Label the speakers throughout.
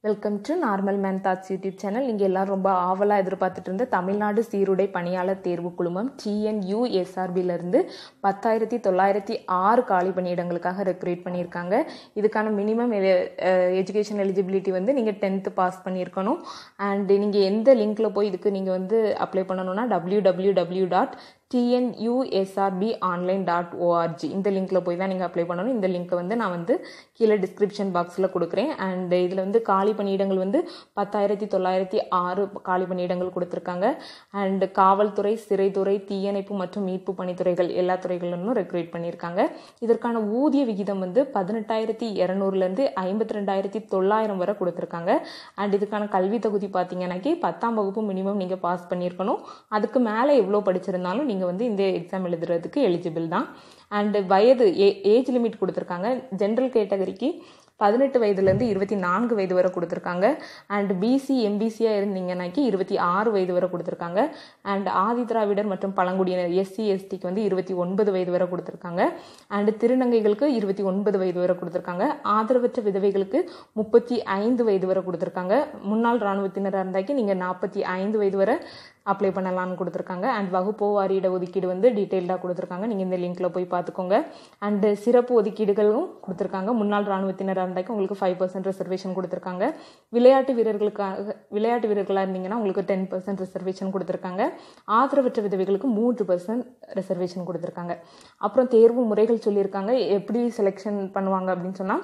Speaker 1: welcome to normal man thoughts YouTube channel நீங்கள் எல்லாரும் ரொம்ப ஆவலாக எதிர்பார்த்துட்டு இருந்த தமிழ்நாடு சீருடை பணியாளர் தேர்வு குழுமம் டிஎன்யூஎஸ்ஆர்பியிலேருந்து பத்தாயிரத்தி தொள்ளாயிரத்தி ஆறு காலி பணியிடங்களுக்காக ரெக்ரூட் பண்ணியிருக்காங்க இதுக்கான மினிமம் எஜுகேஷன் எலிஜிபிலிட்டி வந்து நீங்கள் டென்த்து பாஸ் பண்ணியிருக்கணும் அண்ட் நீங்கள் எந்த லிங்க்கில் போய் இதுக்கு நீங்கள் வந்து அப்ளை பண்ணணும்னா W W W dot TNUSRB online dot ORG இந்த லிங்க்கில் போய் தான் நீங்கள் அப்ளை பண்ணணும் இந்த லிங்க்கை வந்து நான் வந்து கீழே டிஸ்கிரிப்ஷன் பாக்ஸில் கொடுக்குறேன் அண்ட் இதில் வந்து காலி பணியிடங்கள் வந்து பத்தாயிரத்தி தொள்ளாயிரத்தி ஆறு காலி பணியிடங்கள் கொடுத்துருக்காங்க அண்ட் காவல்துறை சிறைத்துறை தீயணைப்பு மற்றும் மீட்பு பணித்துறைகள் எல்லா துறைகளிலும் ரெக்ரூட் பண்ணியிருக்காங்க இதற்கான ஊதிய விகிதம் வந்து பதினெட்டாயிரத்தி இரநூறுலேருந்து ஐம்பத்தி ரெண்டாயிரத்தி தொள்ளாயிரம் வரை கொடுத்துருக்காங்க அண்ட் இதுக்கான கல்வி தகுதி பார்த்தீங்கன்னாக்கி பத்தாம் வகுப்பு மினிமம் நீங்கள் பாஸ் பண்ணியிருக்கணும் அதுக்கு மேலே எவ்வளோ படிச்சிருந்தாலும் நீங்கள் வந்து இந்த எக்ஸாம் எழுதுறதுக்கு எலிஜிபிள் தான் அண்டு வயது ஏ ஏஜ் லிமிட் கொடுத்துருக்காங்க ஜென்ரல் கேட்டகரிக்கு பதினெட்டு வயதுலேருந்து இருபத்தி நான்கு வயது வரை கொடுத்துருக்காங்க அண்ட் பிசி எம்பிசியாக இருந்தீங்கன்னாக்கி இருபத்தி ஆறு வயது வரை கொடுத்துருக்காங்க அண்ட் ஆதி திராவிடர் மற்றும் பழங்குடியினர் எஸ்சி எஸ்டிக்கு வந்து இருபத்தி ஒன்பது வயது வரை கொடுத்துருக்காங்க அண்ட் திருநங்கைகளுக்கு இருபத்தி ஒன்பது வயது வரை கொடுத்துருக்காங்க ஆதரவற்ற விதவைகளுக்கு முப்பத்தி ஐந்து வயது வரை கொடுத்துருக்காங்க முன்னாள் இராணுவத்தினராக இருந்தாக்கி நீங்கள் நாற்பத்தி ஐந்து வயது வரை அப்ளை பண்ணலாம்னு கொடுத்துருக்காங்க அண்ட் வகுப்பு வாரியிட ஒதுக்கீடு வந்து டீட்டெயில்டாக கொடுத்துருக்காங்க நீங்கள் இந்த லிங்க்கில் போய் பார்த்துக்கோங்க அண்டு சிறப்பு ஒதுக்கீடுகளும் கொடுத்துருக்காங்க முன்னாள் இராணுவத்தினராக இருந்தாக்கி உங்களுக்கு ஃபைவ் பர்சன்ட் ரிசர்வேஷன் கொடுத்துருக்காங்க விளையாட்டு வீரர்களுக்காக விளையாட்டு வீரர்களாக இருந்தீங்கன்னா உங்களுக்கு டென் பர்சன்ட் ரிசர்வேஷன் கொடுத்துருக்காங்க ஆதரவற்ற விதவைகளுக்கு மூன்று பர்சன்ட் ரிசர்வேஷன் கொடுத்துருக்காங்க அப்புறம் தேர்வு முறைகள் சொல்லியிருக்காங்க எப்படி செலெக்ஷன் பண்ணுவாங்க அப்படின்னு சொன்னால்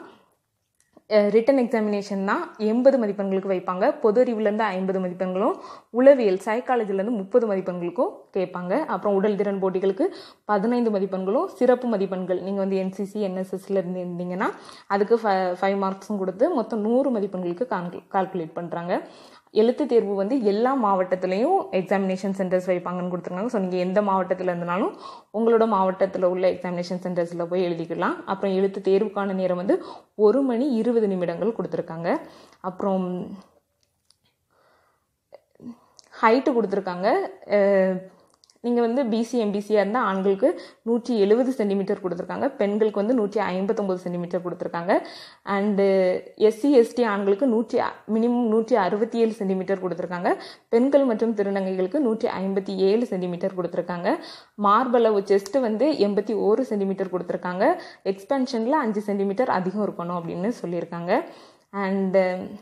Speaker 1: ரிட்டன் எக்ஸாமினேஷன் தான் எண்பது மதிப்பெண்களுக்கு வைப்பாங்க பொது அறிவுலேருந்து ஐம்பது மதிப்பெண்களும் உளவியல் சைக்காலஜிலேருந்து முப்பது மதிப்பெண்களுக்கும் கேட்பாங்க அப்புறம் உடல் திறன் போட்டிகளுக்கு பதினைந்து மதிப்பெண்களும் சிறப்பு மதிப்பெண்கள் நீங்கள் வந்து என்சிசி என்எஸ்எஸ்ல இருந்து இருந்தீங்கன்னா அதுக்கு ஃப ஃபைவ் மார்க்ஸும் கொடுத்து மொத்தம் நூறு மதிப்பெண்களுக்கு கால்குலேட் பண்ணுறாங்க எழுத்து தேர்வு வந்து எல்லா மாவட்டத்துலேயும் எக்ஸாமினேஷன் சென்டர்ஸ் வைப்பாங்கன்னு கொடுத்துருக்காங்க ஸோ நீங்கள் எந்த மாவட்டத்தில் இருந்தாலும் உங்களோட மாவட்டத்தில் உள்ள எக்ஸாமினேஷன் சென்டர்ஸில் போய் எழுதிக்கலாம் அப்புறம் எழுத்து தேர்வுக்கான நேரம் வந்து ஒரு மணி இருபது நிமிடங்கள் கொடுத்துருக்காங்க அப்புறம் ஹைட்டு கொடுத்துருக்காங்க நீங்கள் வந்து பிசி எம்பிசியாக இருந்தால் ஆண்களுக்கு நூற்றி எழுபது சென்டிமீட்டர் கொடுத்துருக்காங்க பெண்களுக்கு வந்து நூற்றி ஐம்பத்தொம்போது சென்டிமீட்டர் கொடுத்துருக்காங்க அண்டு எஸ்சி எஸ்டி ஆண்களுக்கு நூற்றி மினிமம் நூற்றி அறுபத்தி ஏழு சென்டிமீட்டர் கொடுத்துருக்காங்க பெண்கள் மற்றும் திருநங்கைகளுக்கு நூற்றி ஐம்பத்தி ஏழு சென்டிமீட்டர் கொடுத்துருக்காங்க மார்பளவு செஸ்ட்டு வந்து எண்பத்தி ஓரு சென்டிமீட்டர் கொடுத்துருக்காங்க எக்ஸ்பென்ஷனில் அஞ்சு சென்டிமீட்டர் அதிகம் இருக்கணும் அப்படின்னு சொல்லியிருக்காங்க அண்டு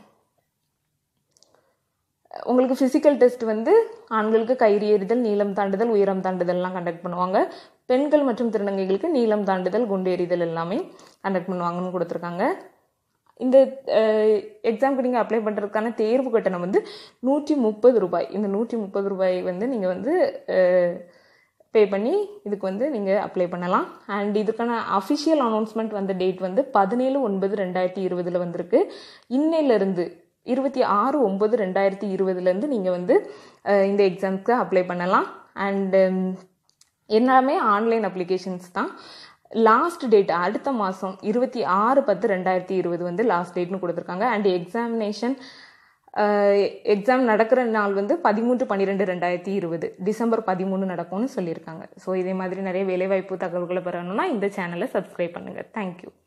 Speaker 1: உங்களுக்கு ஃபிசிக்கல் டெஸ்ட் வந்து ஆண்களுக்கு கயிறு ஏறிதல் நீளம் தாண்டுதல் உயரம் தாண்டுதல்லாம் கண்டக்ட் பண்ணுவாங்க பெண்கள் மற்றும் திருநங்கைகளுக்கு நீளம் தாண்டுதல் குண்டு எறிதல் எல்லாமே கண்டக்ட் பண்ணுவாங்கன்னு கொடுத்துருக்காங்க இந்த எக்ஸாமுக்கு நீங்கள் அப்ளை பண்ணுறதுக்கான தேர்வு கட்டணம் வந்து நூற்றி முப்பது ரூபாய் இந்த நூற்றி முப்பது ரூபாய் வந்து நீங்கள் வந்து பே பண்ணி இதுக்கு வந்து நீங்கள் அப்ளை பண்ணலாம் அண்ட் இதுக்கான அஃபிஷியல் அனௌன்ஸ்மெண்ட் வந்த டேட் வந்து பதினேழு ஒன்பது ரெண்டாயிரத்தி இருபதில் வந்திருக்கு இன்னையிலேருந்து இருபத்தி ஆறு ஒம்பது ரெண்டாயிரத்தி இருபதுலேருந்து நீங்கள் வந்து இந்த எக்ஸாமுக்கு அப்ளை பண்ணலாம் அண்டு எல்லாமே ஆன்லைன் அப்ளிகேஷன்ஸ் தான் லாஸ்ட் டேட் அடுத்த மாதம் இருபத்தி ஆறு பத்து ரெண்டாயிரத்தி இருபது வந்து லாஸ்ட் டேட்னு கொடுத்துருக்காங்க அண்ட் எக்ஸாமினேஷன் எக்ஸாம் நடக்கிற நாள் வந்து பதிமூன்று பன்னிரெண்டு ரெண்டாயிரத்தி இருபது டிசம்பர் பதிமூணு நடக்கும்னு சொல்லியிருக்காங்க ஸோ இதே மாதிரி நிறைய வேலைவாய்ப்பு தகவல்களை பெறணும்னா இந்த சேனலை சப்ஸ்கிரைப் பண்ணுங்கள் தேங்க்யூ